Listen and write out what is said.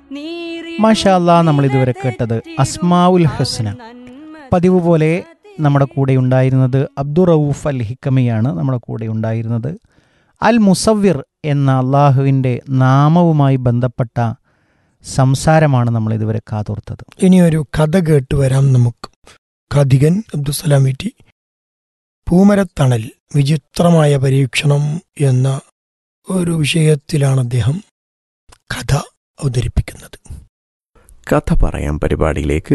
മാഷാ അല്ലാ നമ്മൾ ഇതുവരെ കേട്ടത് അസ്മാഉൽ ഹുസ്ന പതിവ് പോലെ നമ്മുടെ കൂടെ ഉണ്ടായിരുന്നത് അബ്ദുർ റൌഫ് അൽ ഹിക്കമിയാണ് നമ്മുടെ കൂടെ ഉണ്ടായിരുന്നത് അൽ മുസവ്വിർ എന്ന അള്ളാഹുവിൻ്റെ നാമവുമായി ബന്ധപ്പെട്ട സംസാരമാണ് നമ്മൾ ഇതുവരെ കാതോർത്തത് ഇനിയൊരു കഥ കേട്ട് വരാം നമുക്ക് കഥികൻ അബ്ദുസലാം വീട്ടി പൂമരത്തണൽ വിചിത്രമായ പരീക്ഷണം എന്ന ഒരു വിഷയത്തിലാണ് അദ്ദേഹം കഥ അവതരിപ്പിക്കുന്നത് കഥ പറയാം പരിപാടിയിലേക്ക്